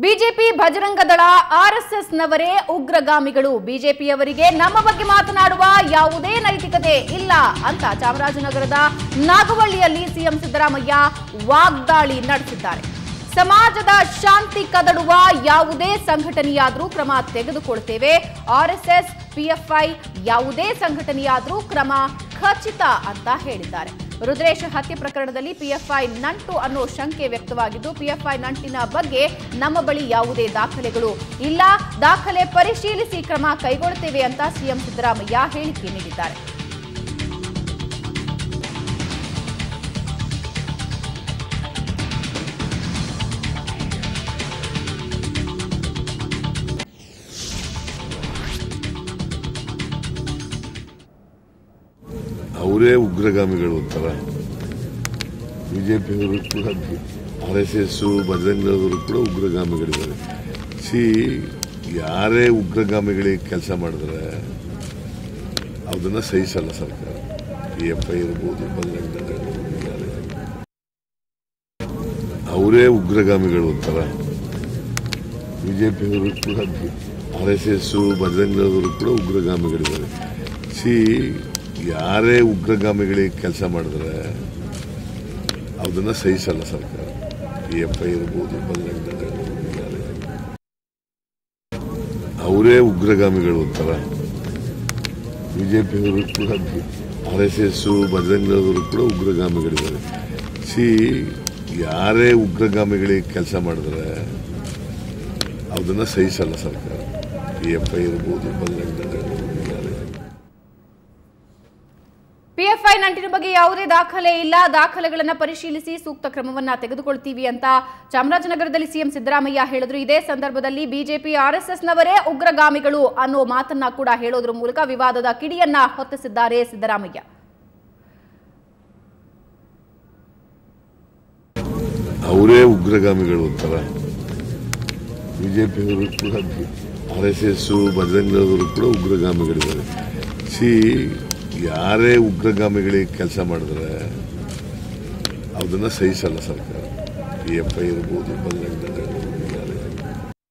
BJP Bajrang ದಳ ಆರ್ಎಸ್ಎಸ್ನವರೇ ಉಗ್ರಗಾಮಿಗಳು ಬಿಜೆಪಿಯವರಿಗೆ ನಮ್ಮ ಬಗ್ಗೆ ಮಾತನಾಡುವ ಯಾವುದೇ ನೈತಿಕತೆ ಇಲ್ಲ ಅಂತ ಚಾಮರಾಜನಗರದ ನಾಗವಳ್ಳಿಯಲ್ಲಿ ಸಿಎಂ ಸಿದ್ದರಾಮಯ್ಯ ವಾಗ್ದಾಳಿ ನಡೆಸಿದ್ದಾರೆ ಸಮಾಜದ ಶಾಂತಿ ಕದಡುವ ಯಾವುದೇ ಸಂಘಟನೆಯಾದರೂ ಕ್ರಮ ತೆಗೆದುಕೊಳ್ತೇವೆ ಆರ್ಎಸ್ಎಸ್ ಪಿಎಫ್ಐ ಯಾವುದೇ ಸಂಘಟನೆಯಾದರೂ ಕ್ರಮ ಖಚಿತ ಅಂತ ಹೇಳಿದ್ದಾರೆ ರುದ್ರೇಶ್ ಹತ್ಯೆ ಪ್ರಕರಣದಲ್ಲಿ ಪಿಎಫ್ಐ ನಂಟು ಅನ್ನೋ ಶಂಕೆ ವ್ಯಕ್ತವಾಗಿದ್ದು ಪಿಎಫ್ಐ ನಂಟಿನ ಬಗ್ಗೆ ನಮ್ಮ ಬಳಿ ಯಾವುದೇ ದಾಖಲೆಗಳು ಇಲ್ಲ ದಾಖಲೆ ಪರಿಶೀಲಿಸಿ ಕ್ರಮ ಕೈಗೊಳ್ಳುತ್ತೇವೆ ಅಂತ ಸಿಎಂ ಸಿದ್ದರಾಮಯ್ಯ ಹೇಳಿಕೆ ನೀಡಿದ್ದಾರೆ ಅವರೇ ಉಗ್ರಗಾಮಿಗಳು ಅಂತಾರ ಬಿಜೆಪಿಯವರು ಕೂಡ ಆರ್ ಎಸ್ ಎಸ್ ಬಜರಂಗದವರು ಕೂಡ ಉಗ್ರಗಾಮಿಗಳಿದ್ದಾರೆ ಸಿ ಯಾರೇ ಉಗ್ರಗಾಮಿಗಳಿಗೆ ಕೆಲಸ ಮಾಡಿದ್ರೆ ಅದನ್ನ ಸಹಿಸಲ್ಲ ಸರ್ಕಾರ ಪಿ ಎಫ್ ಐ ಇರ್ಬೋದು ಬಜರಂಗ ದಳ ಇರ್ಬೋದು, ಯಾರೇ ಆಗ್ಲಿ. ಅವರೇ ಉಗ್ರಗಾಮಿಗಳು ಅಂತಾರ ಬಿಜೆಪಿಯವರು ಕೂಡ ಆರ್ ಎಸ್ ಎಸ್ ಬಜರಂಗದವರು ಕೂಡ ಉಗ್ರಗಾಮಿಗಳಿದ್ದಾರೆ ಸಿ ಯಾರೇ ಉಗ್ರಗಾಮಿಗಳಿಗೆ ಕೆಲಸ ಮಾಡಿದ್ರೆ ಅದನ್ನ ಸಹಿಸಲ್ಲ ಸರ್ಕಾರ ಪಿ ಎಫ್ ಐ ಇರ್ಬೋದು ಬಜರಂಗ ದಳ ಇರ್ಬೋದು, ಯಾರೇ ಆಗ್ಲಿ. ಅವರೇ ಉಗ್ರಗಾಮಿಗಳು ಅಂತಾರ ಬಿಜೆಪಿಯವರು ಕೂಡ ಆರ್ ಎಸ್ ಎಸ್ ಬಜರಂಗದವರು ಕೂಡ ಉಗ್ರಗಾಮಿಗಳಿದ್ದಾರೆ ಸಿ ಯಾರೇ ಉಗ್ರಗಾಮಿಗಳಿಗೆ ಕೆಲಸ ಮಾಡಿದ್ರೆ ಅದನ್ನ ಸಹಿಸಲ್ಲ ಸರ್ಕಾರ ಪಿ ಎಫ್ ಐ ಇರ್ಬೋದು ಬಜರಂಗ ದಳ ಇರ್ಬೋದು, ಯಾರೇ ಆಗ್ಲಿ. ಪಿಎಫ್ಐ ನಂಟಿನ ಬಗ್ಗೆ ಯಾವುದೇ ದಾಖಲೆ ಇಲ್ಲ ದಾಖಲೆಗಳನ್ನು ಪರಿಶೀಲಿಸಿ ಸೂಕ್ತ ಕ್ರಮವನ್ನ ತೆಗೆದುಕೊಳ್ತೀವಿ ಅಂತ ಚಾಮರಾಜನಗರದಲ್ಲಿ ಸಿಎಂ ಸಿದ್ದರಾಮಯ್ಯ ಹೇಳಿದ್ರು ಇದೇ ಸಂದರ್ಭದಲ್ಲಿ ಬಿಜೆಪಿ ಆರ್ಎಸ್ಎಸ್ನವರೇ ಉಗ್ರಗಾಮಿಗಳು ಅನ್ನೋ ಮಾತನ್ನ ಕೂಡ ಹೇಳೋದ್ರ ಮೂಲಕ ವಿವಾದದ ಕಿಡಿಯನ್ನ ಹೊತ್ತಿಸಿದ್ದಾರೆ ಸಿದ್ದರಾಮಯ್ಯ ಅವರೇ ಉಗ್ರಗಾಮಿಗಳು ಅಂತಾರ ಬಿಜೆಪಿಯವರು ಕೂಡ ಆರ್ ಎಸ್ ಎಸ್ ಬಜರಂಗದವರು ಕೂಡ ಉಗ್ರಗಾಮಿಗಳಿದ್ದಾರೆ ಸಿ ಯಾರೇ ಉಗ್ರಗಾಮಿಗಳಿಗೆ ಕೆಲಸ ಮಾಡಿದ್ರೆ ಅದನ್ನ ಸಹಿಸಲ್ಲ ಸರ್ಕಾರ ಪಿ ಎಫ್ ಐ ಇರ್ಬೋದು ಬಜರಂಗ ದಳ ಇರ್ಬೋದು, ಯಾರೇ ಆಗ್ಲಿ.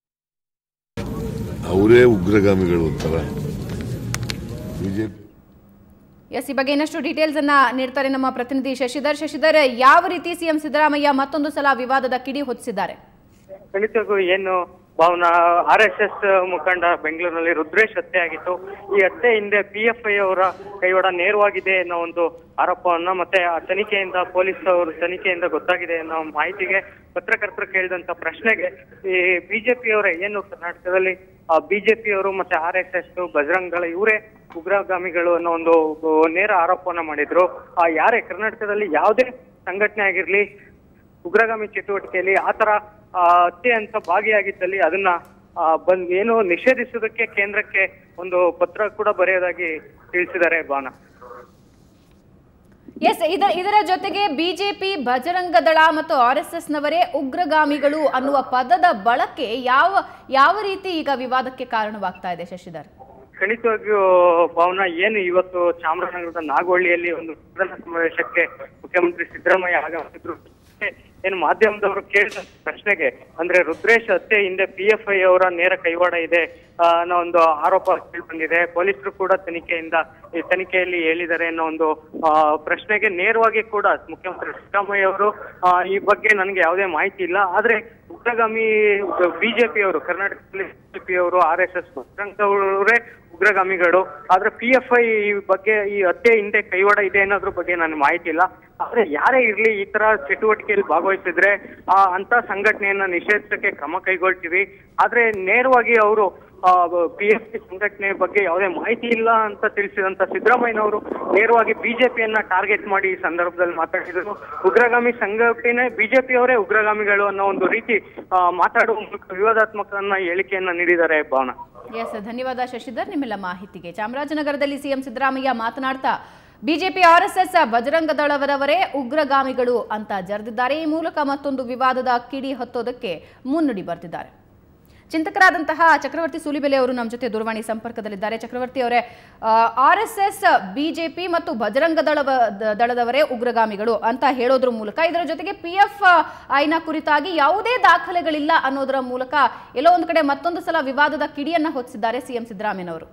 ಅವರೇ ಉಗ್ರಗಾಮಿಗಳು ಅಂತಾರ ಬಿಜೆಪಿ ಎಸ್ ಈ ಬಗ್ಗೆ ಇನ್ನಷ್ಟು ಡೀಟೇಲ್ಸ್ ಅನ್ನ ನೀಡ್ತಾರೆ ನಮ್ಮ ಪ್ರತಿನಿಧಿ ಶಶಿಧರ್ ಶಶಿಧರ್ ಯಾವ ರೀತಿ ಸಿಎಂ ಸಿದ್ದರಾಮಯ್ಯ ಮತ್ತೊಂದು ಸಲ ವಿವಾದದ ಕಿಡಿ ಹೊತ್ತಿಸಿದ್ದಾರೆ ಖಂಡಿತವಾಗೂ ಏನು ಭಾವನಾ ಆರ್ ಎಸ್ ಎಸ್ ಮುಖಂಡ ಬೆಂಗಳೂರಿನಲ್ಲಿ ರುದ್ರೇಶ್ ಹತ್ಯೆ ಆಗಿತ್ತು ಈ ಹತ್ಯೆ ಹಿಂದೆ ಪಿ ಎಫ್ ಐ ಅವರ ಕೈವಾಡ ನೇರವಾಗಿದೆ ಅನ್ನೋ ಒಂದು ಆರೋಪವನ್ನ ಮತ್ತೆ ಆ ತನಿಖೆಯಿಂದ ಪೊಲೀಸ್ ಅವರು ತನಿಖೆಯಿಂದ ಗೊತ್ತಾಗಿದೆ ಅನ್ನೋ ಮಾಹಿತಿಗೆ ಪತ್ರಕರ್ತರು ಕೇಳಿದಂತ ಪ್ರಶ್ನೆಗೆ ಈ ಬಿಜೆಪಿ ಅವರೇ ಏನು ಕರ್ನಾಟಕದಲ್ಲಿ ಬಿಜೆಪಿ ಅವರು ಮತ್ತೆ ಆರ್ ಎಸ್ ಎಸ್ ಬಜರಂಗಳ ಇವರೇ ಉಗ್ರಗಾಮಿಗಳು ಅನ್ನೋ ಒಂದು ನೇರ ಆರೋಪವನ್ನ ಮಾಡಿದ್ರು ಆ ಯಾರೇ ಕರ್ನಾಟಕದಲ್ಲಿ ಯಾವುದೇ ಸಂಘಟನೆ ಆಗಿರ್ಲಿ ಉಗ್ರಗಾಮಿ ಚಟುವಟಿಕೆಯಲ್ಲಿ ಆತರ ಆ, ಹತ್ಯೆ ಅಂತ ಭಾಗಿಯಾಗಿದ್ದಲ್ಲಿ ಅದನ್ನ ಆ, ಬಂದ್ ಏನು ನಿಷೇಧಿಸುವುದಕ್ಕೆ ಕೇಂದ್ರಕ್ಕೆ ಒಂದು ಪತ್ರ ಕೂಡ ಬರೆಯೋದಾಗಿ ತಿಳಿಸಿದ್ದಾರೆ ಬಾನ ಎಸ್ ಇದರ ಇದರ ಜೊತೆಗೆ ಬಿಜೆಪಿ ಬಜರಂಗ ದಳ ಮತ್ತು ಆರ್ ಎಸ್ ಎಸ್ ನವರೇ ಉಗ್ರಗಾಮಿಗಳು ಅನ್ನುವ ಪದದ ಬಳಕೆ ಯಾವ ಯಾವ ರೀತಿ ಈಗ ವಿವಾದಕ್ಕೆ ಕಾರಣವಾಗ್ತಾ ಇದೆ ಶಶಿಧರ್ ಖಂಡಿತವಾಗಿಯೂ ಭಾವನಾ ಏನು ಇವತ್ತು ಚಾಮರಾಜನಗರದ ನಾಗವಳ್ಳಿಯಲ್ಲಿ ಒಂದು ಸದನ ಸಮಾವೇಶಕ್ಕೆ ಮುಖ್ಯಮಂತ್ರಿ ಸಿದ್ದರಾಮಯ್ಯ ಆಗಮಿಸಿದ್ರು ಏನು ಮಾಧ್ಯಮದವರು ಕೇಳಿದ ಪ್ರಶ್ನೆಗೆ ಅಂದ್ರೆ ರುದ್ರೇಶ್ ಹತ್ಯೆ ಹಿಂದೆ ಪಿ ಎಫ್ ಐ ಅವರ ನೇರ ಕೈವಾಡ ಇದೆ ಆ, ಅನ್ನೋ ಒಂದು ಆರೋಪ ಕೇಳಿ ಬಂದಿದೆ ಪೊಲೀಸರು ಕೂಡ ತನಿಖೆಯಿಂದ ಈ ತನಿಖೆಯಲ್ಲಿ ಹೇಳಿದ್ದಾರೆ ಅನ್ನೋ ಒಂದು ಆ, ಪ್ರಶ್ನೆಗೆ ನೇರವಾಗಿ ಕೂಡ ಮುಖ್ಯಮಂತ್ರಿ ಸಿದ್ದರಾಮಯ್ಯ ಅವರು ಆ, ಈ ಬಗ್ಗೆ ನನಗೆ ಯಾವುದೇ ಮಾಹಿತಿ ಇಲ್ಲ ಆದ್ರೆ ಉಗ್ರಗಾಮಿ ಬಿಜೆಪಿ ಅವರು ಕರ್ನಾಟಕದಲ್ಲಿ ಬಿಜೆಪಿ ಅವರು ಆರ್ ಎಸ್ ಎಸ್ ಅವರೇ ಉಗ್ರಗಾಮಿಗಳು ಆದ್ರೆ ಪಿ ಎಫ್ ಐ ಈ ಬಗ್ಗೆ ಈ ಹತ್ಯೆ ಹಿಂದೆ ಕೈವಾಡ ಇದೆ ಅನ್ನೋದ್ರ ಬಗ್ಗೆ ನನಗೆ ಮಾಹಿತಿ ಇಲ್ಲ ಆದ್ರೆ ಯಾರೇ ಇರ್ಲಿ ಈ ತರ ಚಟುವಟಿಕೆಯಲ್ಲಿ ಭಾಗವಹಿಸಿದ್ರೆ ಆ ಅಂತ ಸಂಘಟನೆಯನ್ನ ನಿಷೇಧಿಸಕ್ಕೆ ಕ್ರಮ ಕೈಗೊಳ್ತೀವಿ ಆದ್ರೆ ನೇರವಾಗಿ ಅವರು ಪಿ ಎಫ್ ಪಿ ಸಂಘಟನೆ ಬಗ್ಗೆ ಯಾವುದೇ ಮಾಹಿತಿ ಇಲ್ಲ ಅಂತ ತಿಳಿಸಿದಂತ ಸಿದ್ದರಾಮಯ್ಯನವರು ನೇರವಾಗಿ ಬಿಜೆಪಿಯನ್ನ ಟಾರ್ಗೆಟ್ ಮಾಡಿ ಈ ಸಂದರ್ಭದಲ್ಲಿ ಮಾತಾಡಿದರು ಉಗ್ರಗಾಮಿ ಸಂಘಟನೆ ಬಿಜೆಪಿಯವರೇ ಉಗ್ರಗಾಮಿಗಳು ಅನ್ನೋ ಒಂದು ರೀತಿ ಆ, ಮಾತಾಡುವ ಮೂಲಕ ವಿವಾದಾತ್ಮಕ ಹೇಳಿಕೆಯನ್ನ ನೀಡಿದ್ದಾರೆ ಭಾವನಾ ಎಸ್ ಧನ್ಯವಾದ ಶಶಿಧರ್ ನಿಮ್ಮೆಲ್ಲ ಮಾಹಿತಿಗೆ ಚಾಮರಾಜನಗರದಲ್ಲಿ ಸಿಎಂ ಸಿದ್ದರಾಮಯ್ಯ ಮಾತನಾಡ್ತಾ ಬಿಜೆಪಿ ಆರ್ಎಸ್ಎಸ್ ಬಜರಂಗ ದಳವರವರೇ ಉಗ್ರಗಾಮಿಗಳು ಅಂತ ಜರೆದಿದ್ದಾರೆ ಈ ಮೂಲಕ ಮತ್ತೊಂದು ವಿವಾದದ ಕಿಡಿ ಹತ್ತೋದಕ್ಕೆ ಮುನ್ನುಡಿ ಬರ್ತಿದ್ದಾರೆ ಚಿಂತಕರಾದಂತಹ ಚಕ್ರವರ್ತಿ ಸೂಲಿಬೆಲೆ ಅವರು ನಮ್ಮ ಜೊತೆ ದೂರವಾಣಿ ಸಂಪರ್ಕದಲ್ಲಿದ್ದಾರೆ ಚಕ್ರವರ್ತಿ ಅವರೇ ಆರ್ ಎಸ್ ಎಸ್ ಬಿಜೆಪಿ ಮತ್ತು ಬಜರಂಗ ದಳ ದಳದವರೇ ಉಗ್ರಗಾಮಿಗಳು ಅಂತ ಹೇಳೋದ್ರ ಮೂಲಕ ಇದರ ಜೊತೆಗೆ ಪಿ ಎಫ್ ಐನ ಕುರಿತಾಗಿ ಯಾವುದೇ ದಾಖಲೆಗಳಿಲ್ಲ ಅನ್ನೋದರ ಮೂಲಕ ಎಲ್ಲೋ ಒಂದು ಕಡೆ ಮತ್ತೊಂದು ಸಲ ವಿವಾದದ ಕಿಡಿಯನ್ನ ಹೊತ್ತಿಸಿದ್ದಾರೆ ಸಿಎಂ ಸಿದ್ದರಾಮಯ್ಯನವರು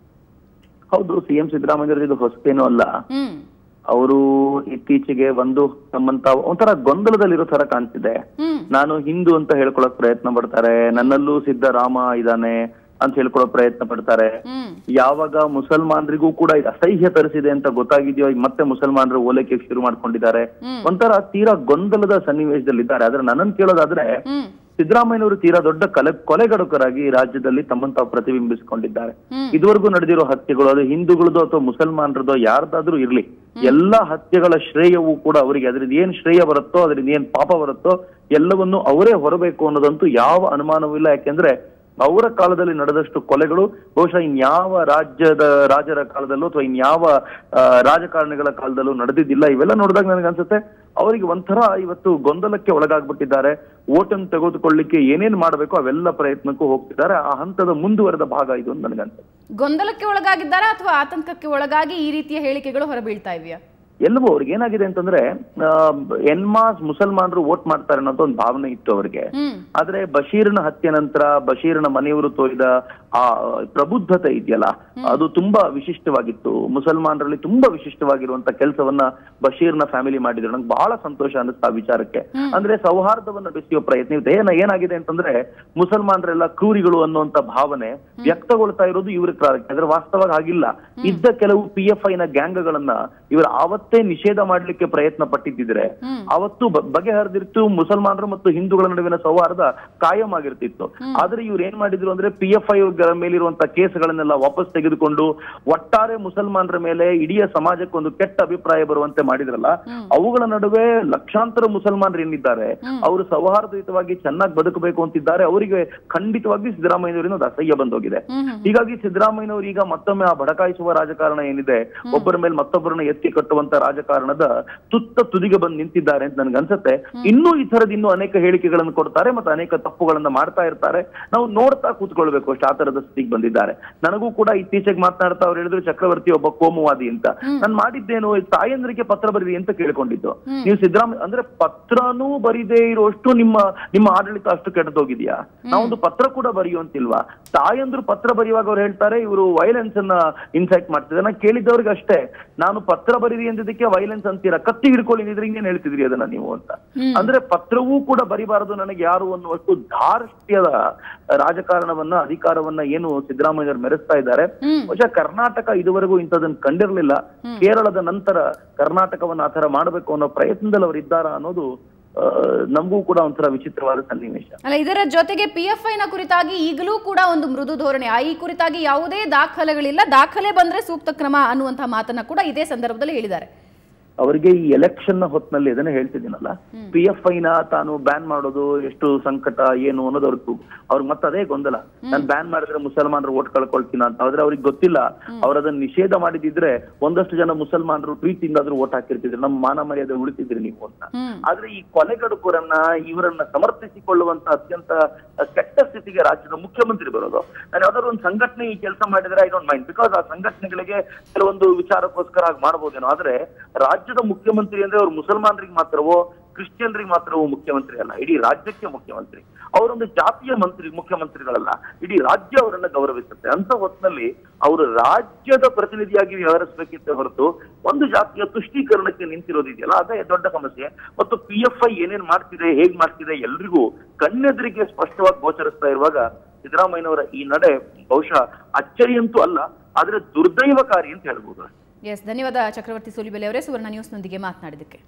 ಹೌದು ಸಿಎಂ ಸಿದ್ದರಾಮಯ್ಯ ಇದು ಹೊಸತೇನೂ ಅಲ್ಲ ಹ್ಮ್ ಅವರು ಇತ್ತೀಚೆಗೆ ಒಂದು ತಮ್ಮಂತ ಒಂಥರ ಗೊಂದಲದಲ್ಲಿರೋ ತರ ಕಾಣ್ತಿದೆ ಹ್ಮ್ ನಾನು ಹಿಂದೂ ಅಂತ ಹೇಳ್ಕೊಳಕ್ ಪ್ರಯತ್ನ ಪಡ್ತಾರೆ ನನ್ನಲ್ಲೂ ಸಿದ್ದರಾಮ ಇದಾನೆ ಅಂತ ಹೇಳ್ಕೊಳಕ್ ಪ್ರಯತ್ನ ಪಡ್ತಾರೆ ಹ್ಮ್ ಯಾವಾಗ ಮುಸಲ್ಮಾನರಿಗೂ ಕೂಡ ಇದು ಅಸಹ್ಯ ತರಿಸಿದೆ ಅಂತ ಗೊತ್ತಾಗಿದೆಯೋ ಈಗ ಮತ್ತೆ ಮುಸಲ್ಮಾನರು ಓಲೈಕೆ ಶುರು ಮಾಡ್ಕೊಂಡಿದ್ದಾರೆ ಹ್ಮ್. ಒಂಥರ ತೀರಾ ಗೊಂದಲದ ಸನ್ನಿವೇಶದಲ್ಲಿದ್ದಾರೆ ಆದ್ರೆ ನನ್ನನ್ ಕೇಳೋದಾದ್ರೆ ಹ್ಮ್ ಸಿದ್ದರಾಮಯ್ಯನವರು ತೀರಾ ದೊಡ್ಡ ಕಲೆ ಕೊಲೆಗಡುಕರಾಗಿ ರಾಜ್ಯದಲ್ಲಿ ತಮ್ಮನ್ನು ತಾವು ಪ್ರತಿಬಿಂಬಿಸಿಕೊಂಡಿದ್ದಾರೆ ಹ್ಮ್. ಇದುವರೆಗೂ ನಡೆದಿರೋ ಹತ್ಯೆಗಳು ಅದು ಹಿಂದೂಗಳದೋ ಅಥವಾ ಮುಸಲ್ಮಾನರದೋ ಯಾರ್ದಾದ್ರೂ ಇರ್ಲಿ ಎಲ್ಲಾ ಹತ್ಯೆಗಳ ಶ್ರೇಯವು ಕೂಡ ಅವರಿಗೆ ಅದರಿಂದ ಏನ್ ಶ್ರೇಯ ಬರುತ್ತೋ ಅದರಿಂದ ಏನ್ ಪಾಪ ಬರುತ್ತೋ ಎಲ್ಲವನ್ನು ಅವರೇ ಹೊರಬೇಕು ಅನ್ನೋದಂತೂ ಯಾವ ಅನುಮಾನವೂ ಇಲ್ಲ ಯಾಕೆಂದ್ರೆ ಅವರ ಕಾಲದಲ್ಲಿ ನಡೆದಷ್ಟು ಕೊಲೆಗಳು ಬಹುಶಃ ಇನ್ಯಾವ ರಾಜ್ಯದ ರಾಜರ ಕಾಲದಲ್ಲೂ ಅಥವಾ ಇನ್ಯಾವ ಆ, ರಾಜಕಾರಣಿಗಳ ಕಾಲದಲ್ಲೂ ನಡೆದಿದ್ದಿಲ್ಲ ಇವೆಲ್ಲ ನೋಡಿದಾಗ ನನಗೆ ಅನ್ಸುತ್ತೆ ಅವರಿಗೆ ಒಂಥರ ಇವತ್ತು ಗೊಂದಲಕ್ಕೆ ಒಳಗಾಗ್ಬಿಟ್ಟಿದ್ದಾರೆ ಓಟನ್ನು ತೆಗೆದುಕೊಳ್ಳಿಕ್ಕೆ ಏನೇನ್ ಮಾಡಬೇಕು ಅವೆಲ್ಲ ಪ್ರಯತ್ನಕ್ಕೂ ಹೋಗ್ತಿದ್ದಾರೆ ಆ ಹಂತದ ಮುಂದುವರೆದ ಭಾಗ ಇದು ಅಂತ ನನಗನ್ಸುತ್ತೆ ಗೊಂದಲಕ್ಕೆ ಒಳಗಾಗಿದ್ದಾರಾ ಅಥವಾ ಆತಂಕಕ್ಕೆ ಒಳಗಾಗಿ ಈ ರೀತಿಯ ಹೇಳಿಕೆಗಳು ಹೊರಬೀಳ್ತಾ ಇವೆಯಾ ಎಲ್ಲವೂ ಅವ್ರಿಗೆ ಏನಾಗಿದೆ ಅಂತಂದ್ರೆ ಆ, ಎನ್ಮಾಸ್ ಮುಸಲ್ಮಾನರು ವೋಟ್ ಮಾಡ್ತಾರೆ ಅನ್ನೋದು ಒಂದು ಭಾವನೆ ಇತ್ತು ಅವರಿಗೆ ಹ್ಮ್ ಆದ್ರೆ ಬಶೀರ್ನ ಹತ್ಯೆ ನಂತರ ಬಶೀರ್ನ ಮನೆಯವರು ತೋರಿದ ಆ ಪ್ರಬುದ್ಧತೆ ಇದೆಯಲ್ಲ ಅದು ತುಂಬಾ ವಿಶಿಷ್ಟವಾಗಿತ್ತು ಮುಸಲ್ಮಾನರಲ್ಲಿ ತುಂಬಾ ವಿಶಿಷ್ಟವಾಗಿರುವಂತ ಕೆಲಸವನ್ನ ಬಶೀರ್ನ ಫ್ಯಾಮಿಲಿ ಮಾಡಿದ್ರು ನಂಗೆ ಬಹಳ ಸಂತೋಷ ಅನ್ನಿಸ್ತಾ ಆ ವಿಚಾರಕ್ಕೆ ಅಂದ್ರೆ ಸೌಹಾರ್ದವನ್ನ ಬೆಸೆಯುವ ಪ್ರಯತ್ನ ಇದೆ ಏನ ಏನಾಗಿದೆ ಅಂತಂದ್ರೆ ಮುಸಲ್ಮಾನರೆಲ್ಲ ಕ್ರೂರಿಗಳು ಅನ್ನುವಂತ ಭಾವನೆ ವ್ಯಕ್ತಗೊಳ್ತಾ ಇರೋದು ಇವ್ರ ಕಾರಣಕ್ಕೆ ಆದ್ರೆ ವಾಸ್ತವವಾಗಿ ಆಗಿಲ್ಲ ಇದ್ದ ಕೆಲವು ಪಿ ಎಫ್ ಐ ನ ಗ್ಯಾಂಗ್ಗಳನ್ನ ಇವರು ಆವತ್ತೇ ನಿಷೇಧ ಮಾಡ್ಲಿಕ್ಕೆ ಪ್ರಯತ್ನ ಪಟ್ಟಿದ್ದಿದ್ರೆ ಅವತ್ತು ಬ- ಬಗೆಹರಿದಿರ್ತು ಮುಸಲ್ಮಾನರು ಮತ್ತು ಹಿಂದೂಗಳ ನಡುವಿನ ಸೌಹಾರ್ದ ಕಾಯಂ ಆಗಿರ್ತಿತ್ತು ಆದ್ರೆ ಇವ್ರು ಏನ್ ಮಾಡಿದ್ರು ಅಂದ್ರೆ ಪಿ ಎಫ್ ಐ ಮೇಲಿರುವಂತ ಕೇಸ್ಗಳನ್ನೆಲ್ಲ ವಾಪಸ್ ತೆಗೆದುಕೊಂಡು ಒಟ್ಟಾರೆ ಮುಸಲ್ಮಾನರ ಮೇಲೆ ಇಡೀ ಸಮಾಜಕ್ಕೆ ಒಂದು ಕೆಟ್ಟ ಅಭಿಪ್ರಾಯ ಬರುವಂತೆ ಮಾಡಿದ್ರಲ್ಲ ಅವುಗಳ ನಡುವೆ ಲಕ್ಷಾಂತರ ಮುಸಲ್ಮಾನರು ಏನಿದ್ದಾರೆ ಅವರು ಸೌಹಾರ್ದಯುತವಾಗಿ ಚೆನ್ನಾಗಿ ಬದುಕಬೇಕು ಅಂತಿದ್ದಾರೆ ಅವರಿಗೆ ಖಂಡಿತವಾಗಿ ಸಿದ್ದರಾಮಯ್ಯನವರಿಂದ ಒಂದು ಅಸಹ್ಯ ಬಂದೋಗಿದೆ ಹೀಗಾಗಿ ಸಿದ್ದರಾಮಯ್ಯನವರು ಈಗ ಮತ್ತೊಮ್ಮೆ ಆ ಬಡಕಾಯಿಸುವ ರಾಜಕಾರಣ ಏನಿದೆ ಒಬ್ಬರ ಮೇಲೆ ಮತ್ತೊಬ್ಬರನ್ನ ಎತ್ತಿ ಕಟ್ಟುವಂತ ರಾಜಕಾರಣದ ತುತ್ತ ತುದಿಗೆ ಬಂದು ನಿಂತಿದ್ದಾರೆ ಅಂತ ನನ್ಗೆ ಅನ್ಸುತ್ತೆ ಇನ್ನೂ ಈ ತರದ ಇನ್ನೂ ಅನೇಕ ಹೇಳಿಕೆಗಳನ್ನು ಕೊಡ್ತಾರೆ ಮತ್ತೆ ಅನೇಕ ತಪ್ಪುಗಳನ್ನ ಮಾಡ್ತಾ ಇರ್ತಾರೆ ನಾವು ನೋಡ್ತಾ ಕೂತ್ಕೊಳ್ಬೇಕು ಅಷ್ಟು ಆ ತರದ ಸ್ಥಿತಿಗೆ ಬಂದಿದ್ದಾರೆ ನನಗೂ ಕೂಡ ಇತ್ತೀಚೆಗೆ ಮಾತನಾಡ್ತಾ ಅವ್ರು ಹೇಳಿದ್ರು ಚಕ್ರವರ್ತಿ ಒಬ್ಬ ಕೋಮುವಾದಿ ಅಂತ ನಾನು ಮಾಡಿದ್ದೇನು ತಾಯಂದ್ರಿಗೆ ಪತ್ರ ಬರೀರಿ ಅಂತ ಕೇಳ್ಕೊಂಡಿದ್ದು ನೀವು ಸಿದ್ದರಾಮಯ್ಯ ಅಂದ್ರೆ ಪತ್ರನೂ ಬರೀದೇ ಇರುವಷ್ಟು ನಿಮ್ಮ ನಿಮ್ಮ ಆಡಳಿತ ಅಷ್ಟು ಕೆಟ್ಟದೋಗಿದ್ಯಾ ನಾವೊಂದು ಪತ್ರ ಕೂಡ ಬರೆಯುವಂತಿಲ್ವಾ ತಾಯಂದ್ರು ಪತ್ರ ಬರೆಯುವಾಗ ಅವ್ರು ಹೇಳ್ತಾರೆ ಇವರು ವೈಲೆನ್ಸ್ ಅನ್ನ ಇನ್ಸೈಟ್ ಮಾಡ್ತಿದ್ದಾರೆ ನಾನು ಕೇಳಿದ್ದವ್ರಿಗೆ ಅಷ್ಟೇ ನಾನು ಪತ್ರ ಬರೀರಿ ಅಂದಿದ್ದಕ್ಕೆ ವೈಲೆನ್ಸ್ ಅಂತೀರಾ ಕತ್ತಿ ಹಿಡ್ಕೊಳ್ಳಿ ಇದ್ರೆ ಇನ್ನೇನ್ ಹೇಳ್ತಿದ್ರಿ ಅದನ್ನ ನೀವು ಅಂತ ಅಂದ್ರೆ ಪತ್ರವೂ ಕೂಡ ಬರಿಬಾರದು ನನಗೆ ಯಾರು ಅನ್ನುವಷ್ಟು ಧಾರ್ಷ್ಟ್ಯದ ರಾಜಕಾರಣವನ್ನ ಅಧಿಕಾರವನ್ನ ಏನು ಸಿದ್ದರಾಮಯ್ಯರು ಮೆರೆಸ್ತಾ ಇದ್ದಾರೆ ಬಹುಶಃ ಕರ್ನಾಟಕ ಇದುವರೆಗೂ ಇಂಥದನ್ನ ಕಂಡಿರ್ಲಿಲ್ಲ ಕೇರಳದ ನಂತರ ಕರ್ನಾಟಕವನ್ನ ಆ ತರ ಮಾಡಬೇಕು ಅನ್ನೋ ಪ್ರಯತ್ನದಲ್ಲಿ ಅವರು ಇದ್ದಾರಾ ಅನ್ನೋದು ಆ, ನಮಗೂ ಕೂಡ ಒಂಥರ ವಿಚಿತ್ರವಾದ ಸನ್ನಿವೇಶ ಅಲ್ಲ ಇದರ ಜೊತೆಗೆ ಪಿ ಎಫ್ ಐನ ಕುರಿತಾಗಿ ಈಗಲೂ ಕೂಡ ಒಂದು ಮೃದು ಧೋರಣೆ ಆ ಈ ಕುರಿತಾಗಿ ಯಾವುದೇ ದಾಖಲೆಗಳಿಲ್ಲ ದಾಖಲೆ ಬಂದ್ರೆ ಸೂಕ್ತ ಕ್ರಮ ಅನ್ನುವಂತಹ ಮಾತನ್ನ ಕೂಡ ಇದೇ ಸಂದರ್ಭದಲ್ಲಿ ಹೇಳಿದ್ದಾರೆ ಅವರಿಗೆ ಈ ಎಲೆಕ್ಷನ್ ನ ಹೊತ್ನಲ್ಲಿ ಇದನ್ನ ಹೇಳ್ತಿದ್ದೀನಲ್ಲ ಪಿ ಎಫ್ ಐನ ತಾನು ಬ್ಯಾನ್ ಮಾಡೋದು ಎಷ್ಟು ಸಂಕಟ ಏನು ಅನ್ನೋದು ಅವ್ರಿಗೆ ಅವ್ರಿಗೆ ಮತ್ತೆ ಅದೇ ಗೊಂದಲ ನಾನು ಬ್ಯಾನ್ ಮಾಡಿದ್ರೆ ಮುಸಲ್ಮಾನರು ಓಟ್ ಕಳ್ಕೊಳ್ತೀನ ಅಂತ ಆದ್ರೆ ಅವ್ರಿಗೆ ಗೊತ್ತಿಲ್ಲ ಅವ್ರು ಅದನ್ನ ನಿಷೇಧ ಮಾಡಿದಿದ್ರೆ ಒಂದಷ್ಟು ಜನ ಮುಸಲ್ಮಾನರು ಪ್ರೀತಿಯಿಂದ ಆದ್ರೂ ಓಟ್ ಹಾಕಿರ್ತಿದ್ರು ನಮ್ಮ ಮಾನ ಮರ್ಯಾದೆ ಉಳಿತಿದ್ರಿ ನೀವು ಅಂತ ಆದ್ರೆ ಈ ಕೊಲೆಗಡುಕರನ್ನ ಇವರನ್ನ ಸಮರ್ಥಿಸಿಕೊಳ್ಳುವಂತ ಅತ್ಯಂತ ಕೆಟ್ಟ ಸ್ಥಿತಿಗೆ ರಾಜ್ಯದ ಮುಖ್ಯಮಂತ್ರಿ ಬರೋದು ನಾನು ಯಾವ್ದಾದ್ರು ಒಂದು ಸಂಘಟನೆ ಈ ಕೆಲಸ ಮಾಡಿದ್ರೆ ಐ ಡೋಂಟ್ ಮೈಂಡ್ ಬಿಕಾಸ್ ಆ ಸಂಘಟನೆಗಳಿಗೆ ಕೆಲವೊಂದು ವಿಚಾರಕ್ಕೋಸ್ಕರ ಆಗಿ ಮಾಡಬಹುದೇನೋ ಆದ್ರೆ ರಾಜ್ಯದ ಮುಖ್ಯಮಂತ್ರಿ ಅಂದ್ರೆ ಅವ್ರು ಮುಸಲ್ಮಾನರಿಗೆ ಮಾತ್ರವೋ ಕ್ರಿಶ್ಚಿಯನ್ರಿಗೆ ಮಾತ್ರವೋ ಮುಖ್ಯಮಂತ್ರಿ ಅಲ್ಲ ಇಡೀ ರಾಜ್ಯಕ್ಕೆ ಮುಖ್ಯಮಂತ್ರಿ ಅವರೊಂದು ಜಾತಿಯ ಮಂತ್ರಿ ಮುಖ್ಯಮಂತ್ರಿಗಳಲ್ಲ ಇಡೀ ರಾಜ್ಯ ಅವರನ್ನ ಗೌರವಿಸುತ್ತೆ ಅಂತ ಹೊತ್ತಿನಲ್ಲಿ ಅವರು ರಾಜ್ಯದ ಪ್ರತಿನಿಧಿಯಾಗಿ ವ್ಯವಹರಿಸಬೇಕಿತ್ತೆ ಹೊರತು ಒಂದು ಜಾತಿಯ ತುಷ್ಟೀಕರಣಕ್ಕೆ ನಿಂತಿರೋದಿದೆಯಲ್ಲ ಅದೇ ದೊಡ್ಡ ಸಮಸ್ಯೆ ಮತ್ತು ಪಿ ಎಫ್ ಐ ಏನೇನ್ ಮಾಡ್ತಿದೆ ಹೇಗ್ ಮಾಡ್ತಿದೆ ಎಲ್ರಿಗೂ ಕಣ್ಣೆದುರಿಗೆ ಸ್ಪಷ್ಟವಾಗಿ ಗೋಚರಿಸ್ತಾ ಇರುವಾಗ ಸಿದ್ದರಾಮಯ್ಯನವರ ಈ ನಡೆ ಬಹುಶಃ ಅಚ್ಚರಿಯಂತೂ ಅಲ್ಲ ಆದ್ರೆ ದುರ್ದೈವಕಾರಿ ಅಂತ ಹೇಳ್ಬೋದು ಅಷ್ಟೇ. ಎಸ್ ಧನ್ಯವಾದ ಚಕ್ರವರ್ತಿ ಸೂಲಿಬೆಲೆ ಅವರೇ ಸುವರ್ಣ ನ್ಯೂಸ್ನೊಂದಿಗೆ ಮಾತನಾಡಿದ್ದಕ್ಕೆ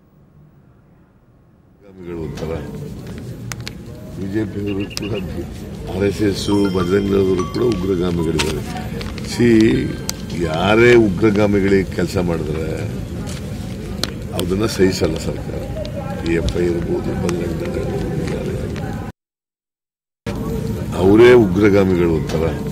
ಉಗ್ರಗಾಮಿಗಳು ಒಂಥರ ಬಿಜೆಪಿಯವರು ಕೂಡ ಆರ್ ಎಸ್ ಎಸ್ ಬಜರಂಗದವರು ಕೂಡ ಉಗ್ರಗಾಮಿಗಳಿದ್ದಾರೆ ಸಿ ಯಾರೇ ಉಗ್ರಗಾಮಿಗಳಿಗೆ ಕೆಲಸ ಮಾಡಿದ್ರೆ ಅದನ್ನ ಸಹಿಸಲ್ಲ ಸರ್ಕಾರ ಪಿ ಎಫ್ ಐ ಇರ್ಬೋದು ಬಜರಂಗ ದಳ ಇರ್ಬೋದು, ಯಾರೇ ಆಗಲಿ. ಅವರೇ ಉಗ್ರಗಾಮಿಗಳು ಒಂಥರ